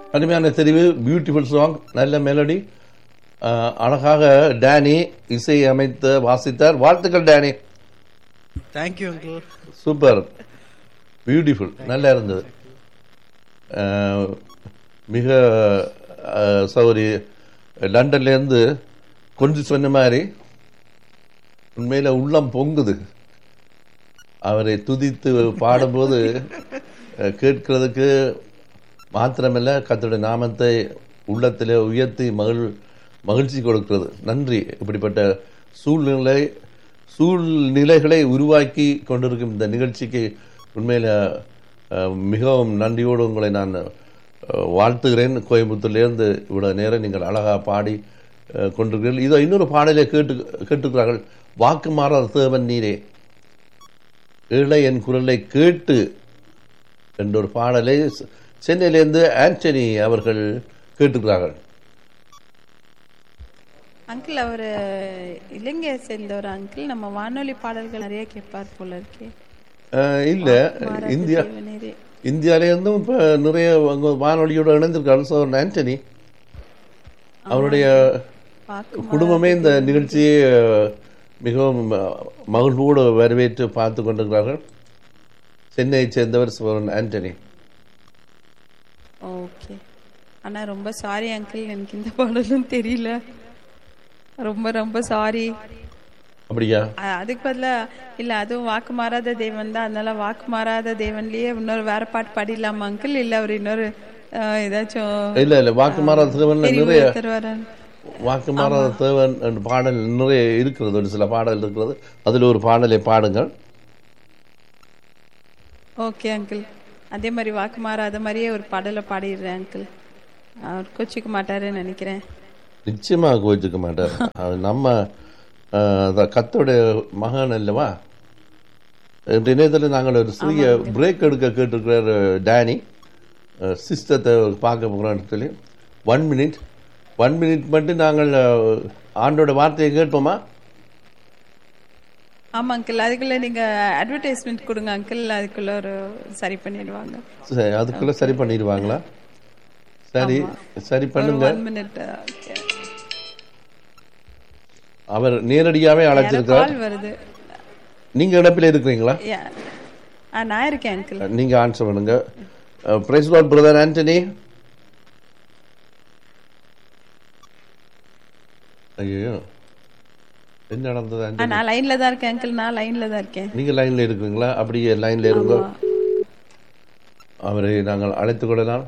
அருமையான தெரிவு beautiful song நல்ல மெலடி அழகாக டேனி இசை அமைத்து வாசித்தார் வாழ்த்துக்கள் Danny thank you uncle super beautiful நல்லா இருந்தது அஹ், மிக அஹ், சௌரி லண்டன்லேருந்து கொஞ்சம் சொன்ன மாதிரி உண்மையில் உள்ளம் பொங்குது அவரை துதித்து பாடும்போது அஹ், கேட்கிறதுக்கு மாத்திரமல்ல கர்த்தருடைய நாமத்தை உள்ளத்திலே உயர்த்தி மகிழ் மகிழ்ச்சி கொடுக்கிறது நன்றி இப்படிப்பட்ட சூழ்நிலை சூழ்நிலைகளை உருவாக்கி கொண்டிருக்கும் இந்த நிகழ்ச்சிக்கு உண்மையில் அஹ், மிகவும் நன்றியோடு உங்களை நான் அஹ், வாழ்த்துகிறேன் கோயம்புத்தூர்லேருந்து இவ்வளோ நேரம் நீங்கள் அழகாக பாடி அஹ், கொண்டிருக்கிறீர்கள் இதோ இன்னொரு பாடலை கேட்டு கேட்டுக்கிறார்கள் வாக்கு மாறாத தேவன் நீரே ஏழை என் குரலை கேட்டு என்ற ஒரு பாடலை செ- சென்னையிலேருந்து ஆண்டனி அவர்கள் கேட்டுக்கிறார்கள் அங்கிள் அவர் இலங்கையை சேர்ந்த ஒரு அங்கிள் நம்ம வானொலி பாடல்கள் நிறைய கேட்பார் போல இருக்கே அஹ், இல்ல மாறாத இந்தியா தேவனேரே. இந்தியாவிலேருந்தும் இப்போ நிறைய அங்க வானொலியோடு இணைந்திருக்காரு ஸோ ஆண்டனி அவருடைய வாக்கு குடும்பமே இந்த நிகழ்ச்சியை அஹ், மிகவும் அஹ், மகிழ்வோடு வரவேற்று பார்த்து கொண்டிருக்கிறார்கள் சென்னையைச் சேர்ந்தவர் சோரன் ஆண்டனி ஓகே ஆனா ரொம்ப சாரி அங்கிள் எனக்கு இந்த பாடலும் தெரியல ரொம்ப ரொம்ப சாரி அப்படியா அதுக்கு பதிலா இல்ல அதுவும் வாக்கு மாறாத தேவன் தான் அதனால வாக்கு மாறாத தேவன்லயே இன்னொரு வேற பாட்டு பாடிடலாமா அங்கிள் இல்ல அவர் இன்னொரு அஹ், ஏதாச்சும் இல்ல இல்ல வாக்கு மாறாத தேவன் நிறைய தெரிவு தருவாரா வாக்கு மாறாத தேவன் என்ற பாடல் நிறைய இருக்கிறது ஒரு சில பாடல் இருக்கிறது அதில் ஒரு பாடலை பாடுங்கள் ஓகே அங்கிள் அதே மாதிரி வாக்கு மாறாத மாதிரியே ஒரு பாடலை பாடிடுறேன் அங்கிள் அவர் கோச்சிக்க மாட்டாருன்னு நினைக்கிறேன் நிச்சயமா கோச்சிக்க மாட்டார் அது நம்ம அஹ், அதான் கத்தோடைய மகன் அல்லவா இன்றைய நேரத்தில் நாங்கள் ஒரு சிறிய பிரேக் எடுக்க கேட்டிருக்கிறார் டேனி சிஸ்டத்தை பார்க்க போகிறோம் சொல்லி ஒன் மினிட் ஒன் மினிட் மட்டும் நாங்கள் அஹ், ஆண்டோட வார்த்தையை கேட்போமா ஆமா அங்கிள் அதுக்குள்ள நீங்க அட்வர்டைஸ்மெண்ட் கொடுங்க அங்கிள் அதுக்குள்ள ஒரு சரி பண்ணிடுவாங்க சரி அதுக்குள்ள சரி பண்ணிடுவாங்களா சரி சரி ஒரு பண்ணுங்க ஒன் மினிட் அவர் நேரடியாவே அழைச்சிருக்கிறார் கால் வருது நீங்க இடப்பில் இருக்கிறீங்களா Yeah. ஆ நான் இருக்கேன் அங்கிள் நீங்க ஆன்சர் பண்ணுங்க பிரைஸ் லார்ட் பிரதர் ஆண்டனி ஐயோ என்ன நடந்தது ஆ ஆண்டனி நான் லைன்ல தான் இருக்கேன் அங்கிள் நான் லைன்ல தான் இருக்கேன் நீங்க லைன்ல இருக்கிறீங்களா அப்படியே லைன்ல இருங்க அவரை நாங்கள் அழைத்துக் கொள்ளலாம்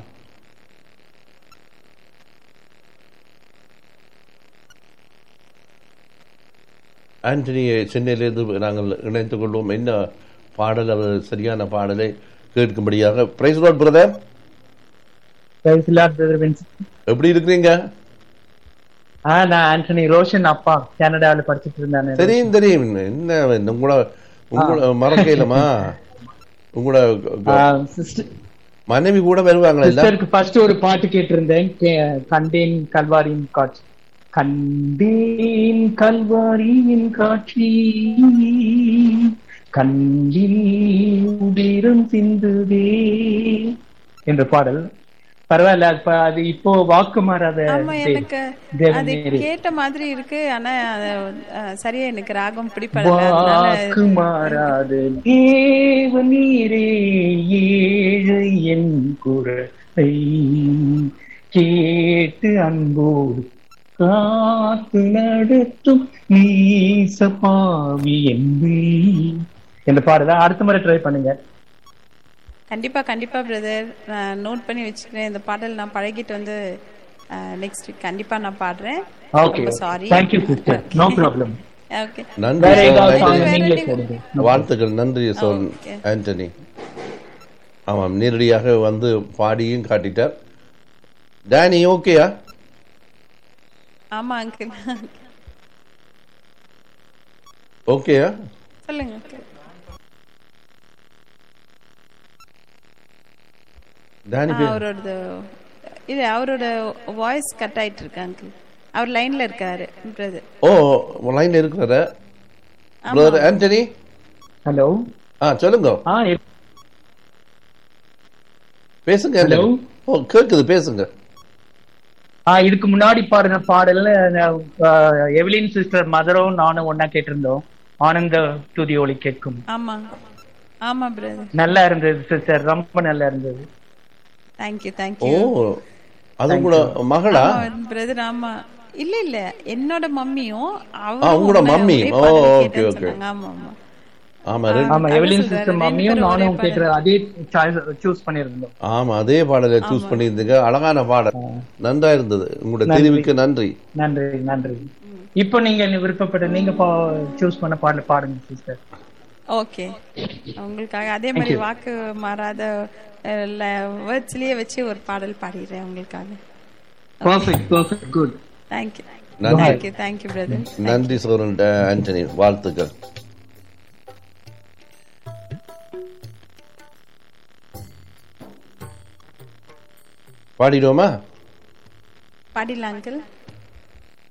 ஆண்டனியை சென்னையிலிருந்து நாங்கள் இணைத்துக் கொள்வோம் என்ன பாடல் அவர் சரியான பாடலை கேட்கும்படியாக praise lord brother Praise the Lord, brother Vincent. எப்படி இருக்கிறீங்க ஆ நான் ஆண்டனி ரோஷன் அப்பா கனடாவில் படிச்சிட்டு இருந்தானே தெரியும் தெரியும் என்ன உங்களோட உங்களோட மறக்கலமா உங்களோட சிஸ்டர் மனைவி கூட வருவாங்களா இல்ல சிஸ்டருக்கு ஃபர்ஸ்ட் ஒரு பாட்டு கேட்டிருந்தேன் கே- கண்டேன் கல்வாரியின் காட்சி கண்டேன் கல்வாரியின் காட்சி கண்ணில் உதிரம் சிந்துதே என்ற பாடல் பரவாயில்ல அப்ப அது இப்போ வாக்கு மாறாத ஆமா தேவன். எனக்கு தேவன் அது நேரே. கேட்ட மாதிரி இருக்கு ஆனா அது, அஹ், சரியா எனக்கு ராகம் பிடிப்படல அதனால வாக்கு மாறாத தேவ நீரே ஏழை என் குரலை கேட்டு அன்போடு காத்து நடத்தும் நீச பாவி என்பே என்ற பாடுதான் அடுத்த முறை ட்ரை பண்ணுங்க கண்டிப்பா கண்டிப்பா பிரதர் நான் நோட் பண்ணி வச்சுக்கிறேன் இந்த பாடல் நான் பழகிட்டு வந்து நெக்ஸ்ட் வீக் கண்டிப்பா நான் பாடுறேன் ஓகே ரொம்ப sorry thank you sister no problem okay நன்றி வேற sir. ஏதாவது Thank song you. நீங்களே போடுங்க வாழ்த்துக்கள் நன்றி சோன் Okay. ஆண்டனி ஆமாம் நேரடியாக வந்து பாடியும் காட்டிட்டார் டேனி ஓகேயா ஆமா அங்கிள் ஓகேயா சொல்லுங்க uncle. டேனி ஆ, அவரோட இல்ல அவரோட வாய்ஸ் கட் ஆயிட்டு இருக்கு அங்கிள் அவர் லைன்ல இருக்காரு பிரதர் ஓ லைன்ல இருக்கிறார பிரதர் ஆண்டனி ஹலோ ஆ சொல்லுங்க ஆ பேசுங்க ஹலோ ஆண்டனி ஓ கேட்குது பேசுங்க ஆ இதுக்கு முன்னாடி பாடின பாடல்ல அஹ், எவலின் சிஸ்டர் மதரும் நானும் ஒன்னா கேட்டிருந்தோம் ஆனந்த துதி ஒளி கேட்கும் ஆமா ஆமா பிரதர் நல்லா இருந்தது சிஸ்டர் ரொம்ப நல்லா இருந்தது தேங்க்யூ ஓ தேங்க்யூ அது கூட மகளா பிரதர் ஆமா இல்ல இல்ல என்னோட மம்மியும் ஆ, அவரும் உங்களோட ஒண்ணா மம்மி. ஒரே ஓ, பாடல் ஓகே, கேட்டேன்னு ஓகே. சொன்னாங்க. ஆமா ஆமா ஆமா ரெண்டு ஆமா அதான் எவலின் சொல்றாரு, சிஸ்டர் ரெண்டு மம்மியும் பேரும் ஒரே நானும் பாடல். கேட்டு அதே சூஸ் பண்ணியிருந்தோம் ஆமா அதே பாடலை சூஸ் பண்ணியிருந்தீங்க அழகான பாடல் நன்றா இருந்தது உங்களோட நன்றி. தெரிவுக்கு நன்றி நன்றி நன்றி இப்போ நீங்க விருப்பப்பட்ட நீங்க சூஸ் பண்ண பாடல் பாடுங்க சிஸ்டர் ஓகே உங்களுக்காக அதே மாதிரி வாக்கு மாறாத வேர்ட்ஸ்லயே வச்சு ஒரு பாடல் பாடிடுறேன் உங்களுக்காக பர்ஃபெக்ட் பர்ஃபெக்ட் குட் தேங்க்யூ நன்றி. தேங்க்யூ தேங்க்யூ பிரதர் நன்றி சோரன் ஆண்டனி வாழ்த்துக்கள் பாடிடுவோமா பாடிடலாம் அங்கிள்